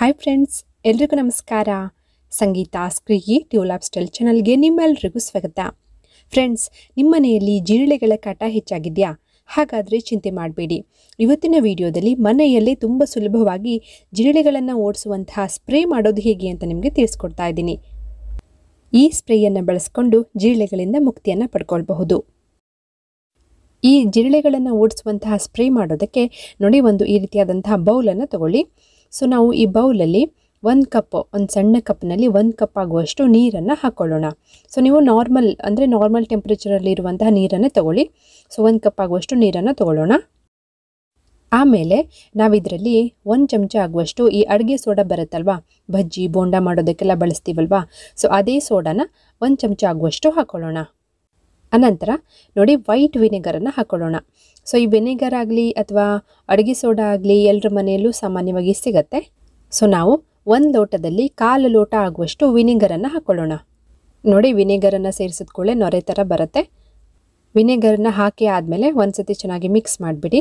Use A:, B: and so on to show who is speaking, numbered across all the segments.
A: hi friends ಎಲ್ರಿಗೂ ನಮಸ್ಕಾರ ಸಂಗೀತ ಸ್ಕ್ರೀ ಟ್ಯೂಲಾಬ್ style ಚಾನಲ್ಗೆ ನಿಮ್ಮೆಲ್ರಿಗೂ ಸ್ವಾಗತ ಫ್ರೆಂಡ್ಸ್ ನಿಮ್ಮ ಮನೆಯಲ್ಲಿ ಜಿರಳೆಗಳ ಕಾಟ ಹೆಚ್ಚಾಗಿದೆಯಾ ಹಾಗಾದರೆ ಚಿಂತೆ ಮಾಡಬೇಡಿ ಇವತ್ತಿನ ವಿಡಿಯೋದಲ್ಲಿ ಮನೆಯಲ್ಲೇ ತುಂಬ ಸುಲಭವಾಗಿ ಜಿರಳೆಗಳನ್ನು ಓಡಿಸುವಂತಹ ಸ್ಪ್ರೇ ಮಾಡೋದು ಹೇಗೆ ಅಂತ ನಿಮಗೆ ತಿಳಿಸ್ಕೊಡ್ತಾ ಇದ್ದೀನಿ ಈ ಸ್ಪ್ರೇಯನ್ನು ಬಳಸ್ಕೊಂಡು ಜಿರಳೆಗಳಿಂದ ಮುಕ್ತಿಯನ್ನು ಪಡ್ಕೊಳ್ಬಹುದು ಈ ಜಿರಳೆಗಳನ್ನು ಓಡಿಸುವಂತಹ ಸ್ಪ್ರೇ ಮಾಡೋದಕ್ಕೆ ನೋಡಿ ಒಂದು ಈ ರೀತಿಯಾದಂತಹ ಬೌಲನ್ನು ತಗೊಳ್ಳಿ ಸೊ ನಾವು ಈ ಬೌಲಲ್ಲಿ ಒಂದು ಕಪ್ ಒಂದು ಸಣ್ಣ ಕಪ್ನಲ್ಲಿ ಒಂದು ಕಪ್ ಆಗುವಷ್ಟು ನೀರನ್ನು ಹಾಕ್ಕೊಳ್ಳೋಣ ಸೊ ನೀವು ನಾರ್ಮಲ್ ಅಂದರೆ ನಾರ್ಮಲ್ ಟೆಂಪ್ರೇಚರಲ್ಲಿ ಇರುವಂತಹ ನೀರನ್ನೇ ತಗೊಳ್ಳಿ ಸೊ ಒಂದು ಕಪ್ ಆಗುವಷ್ಟು ನೀರನ್ನು ತಗೊಳ್ಳೋಣ ಆಮೇಲೆ ನಾವಿದರಲ್ಲಿ ಒಂದು ಚಮಚ ಆಗುವಷ್ಟು ಈ ಅಡುಗೆ ಸೋಡಾ ಬರುತ್ತಲ್ವಾ ಬಜ್ಜಿ ಬೋಂಡ ಮಾಡೋದಕ್ಕೆಲ್ಲ ಬಳಸ್ತೀವಲ್ವಾ ಸೊ ಅದೇ ಸೋಡಾನ ಒಂದು ಚಮಚ ಆಗುವಷ್ಟು ಹಾಕ್ಕೊಳ್ಳೋಣ ಅನಂತರ ನೋಡಿ ವೈಟ್ ವಿನೆಗರನ್ನು ಹಾಕ್ಕೊಳ್ಳೋಣ ಸೊ ಈ ವಿನೆಗರ್ ಆಗಲಿ ಅಥವಾ ಅಡುಗೆ ಸೋಡಾ ಆಗಲಿ ಎಲ್ಲರ ಮನೆಯಲ್ಲೂ ಸಾಮಾನ್ಯವಾಗಿ ಸಿಗತ್ತೆ ಸೊ ನಾವು ಒಂದು ಲೋಟದಲ್ಲಿ ಕಾಲು ಲೋಟ ಆಗುವಷ್ಟು ವಿನೆಗರನ್ನು ಹಾಕ್ಕೊಳ್ಳೋಣ ನೋಡಿ ವಿನೆಗರನ್ನು ಸೇರಿಸಿದ ಕೂಡಲೇ ನೊರೆ ಥರ ಬರುತ್ತೆ ವಿನೆಗರನ್ನ ಹಾಕಿ ಆದಮೇಲೆ ಒಂದು ಸತಿ ಚೆನ್ನಾಗಿ ಮಿಕ್ಸ್ ಮಾಡಿಬಿಡಿ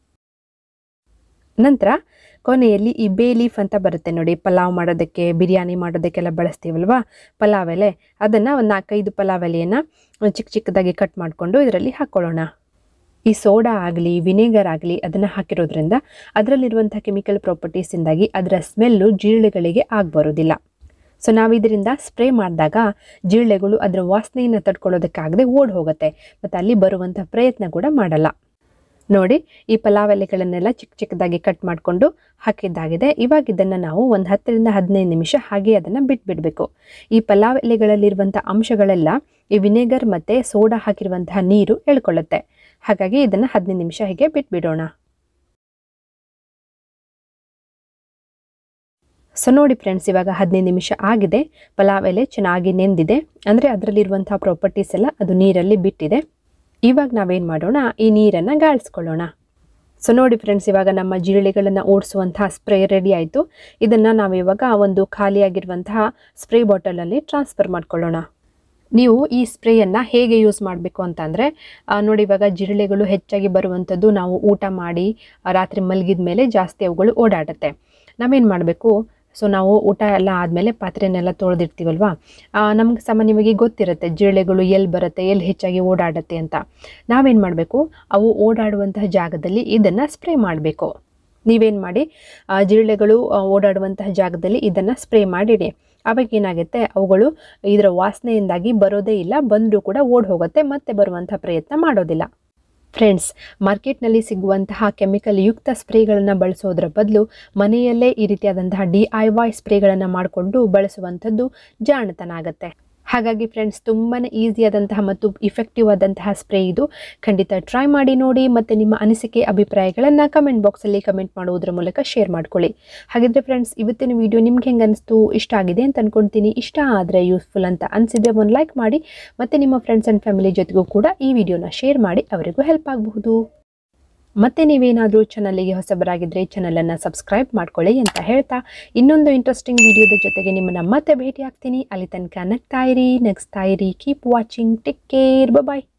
A: ನಂತರ ಕೊನೆಯಲ್ಲಿ ಈ ಬೇ ಲೀಫ್ ಅಂತ ಬರುತ್ತೆ ನೋಡಿ ಪಲಾವ್ ಮಾಡೋದಕ್ಕೆ ಬಿರಿಯಾನಿ ಮಾಡೋದಕ್ಕೆಲ್ಲ ಬಳಸ್ತೀವಲ್ವಾ ಪಲಾವ್ ಎಲೆ ಅದನ್ನು ಒಂದು ನಾಲ್ಕೈದು ಪಲಾವ್ ಎಲೆಯನ್ನು ಚಿಕ್ಕ ಚಿಕ್ಕದಾಗಿ ಕಟ್ ಮಾಡಿಕೊಂಡು ಇದರಲ್ಲಿ ಹಾಕ್ಕೊಳ್ಳೋಣ ಈ ಸೋಡಾ ಆಗಲಿ ವಿನೆಗರ್ ಆಗಲಿ ಅದನ್ನು ಹಾಕಿರೋದ್ರಿಂದ ಅದರಲ್ಲಿರುವಂಥ ಕೆಮಿಕಲ್ ಪ್ರಾಪರ್ಟೀಸಿಂದಾಗಿ ಅದರ ಸ್ಮೆಲ್ಲು ಜಿರಳೆಗಳಿಗೆ ಆಗಬರೋದಿಲ್ಲ ಸೊ ನಾವು ಇದರಿಂದ ಸ್ಪ್ರೇ ಮಾಡಿದಾಗ ಜಿರಳೆಗಳು ಅದರ ವಾಸನೆಯನ್ನು ತಡ್ಕೊಳ್ಳೋದಕ್ಕಾಗದೆ ಓಡ್ ಹೋಗುತ್ತೆ ಮತ್ತು ಅಲ್ಲಿ ಬರುವಂಥ ಪ್ರಯತ್ನ ಕೂಡ ಮಾಡಲ್ಲ ನೋಡಿ ಈ ಪಲಾವ್ ಎಲೆಗಳನ್ನೆಲ್ಲ ಚಿಕ್ಕ ಚಿಕ್ಕದಾಗಿ ಕಟ್ ಮಾಡಿಕೊಂಡು ಹಾಕಿದ್ದಾಗಿದೆ ಇವಾಗ ಇದನ್ನು ನಾವು ಒಂದು ಹತ್ತರಿಂದ ಹದಿನೈದು ನಿಮಿಷ ಹಾಗೆ ಅದನ್ನು ಬಿಟ್ಬಿಡಬೇಕು ಈ ಪಲಾವ್ ಎಲೆಗಳಲ್ಲಿರುವಂಥ ಅಂಶಗಳೆಲ್ಲ ಈ ವಿನೆಗರ್ ಮತ್ತು ಸೋಡಾ ಹಾಕಿರುವಂತಹ ನೀರು ಎಳ್ಕೊಳ್ಳುತ್ತೆ ಹಾಗಾಗಿ ಇದನ್ನು ಹದಿನೈದು ನಿಮಿಷ ಹೀಗೆ ಬಿಟ್ಬಿಡೋಣ ಸೊ ನೋಡಿ ಫ್ರೆಂಡ್ಸ್ ಇವಾಗ ಹದಿನೈದು ನಿಮಿಷ ಆಗಿದೆ ಪಲಾವ್ ಎಲೆ ಚೆನ್ನಾಗಿ ನೆಂದಿದೆ ಅಂದರೆ ಅದರಲ್ಲಿರುವಂಥ ಪ್ರಾಪರ್ಟೀಸ್ ಎಲ್ಲ ಅದು ನೀರಲ್ಲಿ ಬಿಟ್ಟಿದೆ ಇವಾಗ ನಾವೇನು ಮಾಡೋಣ ಈ ನೀರನ್ನು ಗಾಳಿಸ್ಕೊಳ್ಳೋಣ ಸೊ ನೋಡಿ ಫ್ರೆಂಡ್ಸ್ ಇವಾಗ ನಮ್ಮ ಜಿರಳೆಗಳನ್ನು ಓಡಿಸುವಂತಹ ಸ್ಪ್ರೇ ರೆಡಿ ಆಯಿತು ಇದನ್ನು ನಾವು ಇವಾಗ ಒಂದು ಖಾಲಿಯಾಗಿರುವಂತಹ ಸ್ಪ್ರೇ ಬಾಟಲಲ್ಲಿ ಟ್ರಾನ್ಸ್ಫರ್ ಮಾಡ್ಕೊಳ್ಳೋಣ ನೀವು ಈ ಸ್ಪ್ರೇಯನ್ನು ಹೇಗೆ ಯೂಸ್ ಮಾಡಬೇಕು ಅಂತಂದರೆ ನೋಡಿ ಇವಾಗ ಜಿರಳೆಗಳು ಹೆಚ್ಚಾಗಿ ಬರುವಂಥದ್ದು ನಾವು ಊಟ ಮಾಡಿ ರಾತ್ರಿ ಮಲಗಿದ ಮೇಲೆ ಜಾಸ್ತಿ ಅವುಗಳು ಓಡಾಡುತ್ತೆ ನಾವೇನು ಮಾಡಬೇಕು ಸೊ ನಾವು ಊಟ ಎಲ್ಲ ಆದಮೇಲೆ ಪಾತ್ರೆನೆಲ್ಲ ತೊಳೆದಿರ್ತೀವಲ್ವಾ ನಮ್ಗೆ ಸಾಮಾನ್ಯವಾಗಿ ಗೊತ್ತಿರುತ್ತೆ ಜಿರಳೆಗಳು ಎಲ್ಲಿ ಬರುತ್ತೆ ಎಲ್ಲಿ ಹೆಚ್ಚಾಗಿ ಓಡಾಡುತ್ತೆ ಅಂತ ನಾವೇನು ಮಾಡಬೇಕು ಅವು ಓಡಾಡುವಂತಹ ಜಾಗದಲ್ಲಿ ಇದನ್ನು ಸ್ಪ್ರೇ ಮಾಡಬೇಕು ನೀವೇನು ಮಾಡಿ ಜಿರಳೆಗಳು ಓಡಾಡುವಂತಹ ಜಾಗದಲ್ಲಿ ಇದನ್ನು ಸ್ಪ್ರೇ ಮಾಡಿಡಿ ಆವಾಗ ಏನಾಗುತ್ತೆ ಅವುಗಳು ಇದರ ವಾಸನೆಯಿಂದಾಗಿ ಬರೋದೇ ಇಲ್ಲ ಬಂದರೂ ಕೂಡ ಓಡ್ ಹೋಗುತ್ತೆ ಮತ್ತೆ ಬರುವಂಥ ಪ್ರಯತ್ನ ಮಾಡೋದಿಲ್ಲ ಫ್ರೆಂಡ್ಸ್ ಮಾರ್ಕೆಟ್ನಲ್ಲಿ ಸಿಗುವಂತಹ ಕೆಮಿಕಲ್ ಯುಕ್ತ ಸ್ಪ್ರೇಗಳನ್ನು ಬಳಸೋದ್ರ ಬದಲು ಮನೆಯಲ್ಲೇ ಈ ರೀತಿಯಾದಂತಹ ಡಿ ಐ ವೈ ಸ್ಪ್ರೇಗಳನ್ನು ಮಾಡಿಕೊಂಡು ಬಳಸುವಂಥದ್ದು ಜಾಣತನ ಆಗುತ್ತೆ ಹಾಗಾಗಿ ಫ್ರೆಂಡ್ಸ್ ತುಂಬಾ ಈಸಿಯಾದಂತಹ ಮತ್ತು ಇಫೆಕ್ಟಿವ್ ಆದಂತಹ ಸ್ಪ್ರೇ ಇದು ಖಂಡಿತ ಟ್ರೈ ಮಾಡಿ ನೋಡಿ ಮತ್ತು ನಿಮ್ಮ ಅನಿಸಿಕೆ ಅಭಿಪ್ರಾಯಗಳನ್ನು ಕಮೆಂಟ್ ಬಾಕ್ಸಲ್ಲಿ ಕಮೆಂಟ್ ಮಾಡುವುದರ ಮೂಲಕ ಶೇರ್ ಮಾಡ್ಕೊಳ್ಳಿ ಹಾಗಿದ್ರೆ ಫ್ರೆಂಡ್ಸ್ ಇವತ್ತಿನ ವಿಡಿಯೋ ನಿಮ್ಗೆ ಹೆಂಗೆ ಅನಿಸ್ತು ಇಷ್ಟ ಆಗಿದೆ ಅಂತ ಅಂದ್ಕೊಳ್ತೀನಿ ಇಷ್ಟ ಆದರೆ ಯೂಸ್ಫುಲ್ ಅಂತ ಅನಿಸಿದ್ರೆ ಒಂದು ಲೈಕ್ ಮಾಡಿ ಮತ್ತು ನಿಮ್ಮ ಫ್ರೆಂಡ್ಸ್ ಆ್ಯಂಡ್ ಫ್ಯಾಮಿಲಿ ಜೊತೆಗೂ ಕೂಡ ಈ ವಿಡಿಯೋನ ಶೇರ್ ಮಾಡಿ ಅವರಿಗೂ ಹೆಲ್ಪ್ ಆಗಬಹುದು ಮತ್ತೆ ನೀವೇನಾದರೂ ಚಾನಲಿಗೆ ಹೊಸಬರಾಗಿದ್ದರೆ ಚಾನಲನ್ನು ಸಬ್ಸ್ಕ್ರೈಬ್ ಮಾಡ್ಕೊಳ್ಳಿ ಅಂತ ಹೇಳ್ತಾ ಇನ್ನೊಂದು ಇಂಟ್ರೆಸ್ಟಿಂಗ್ ವಿಡಿಯೋದ ಜೊತೆಗೆ ನಿಮ್ಮನ್ನು ಮತ್ತೆ ಭೇಟಿ ಆಗ್ತೀನಿ ಅಲ್ಲಿ ತನಕ ನಗ್ತಾ ಇರಿ ನಗ್ಸ್ತಾ ಇರಿ ಕೀಪ್ ವಾಚಿಂಗ್ ಟೇಕ್ ಕೇರ್ ಬಾಯ್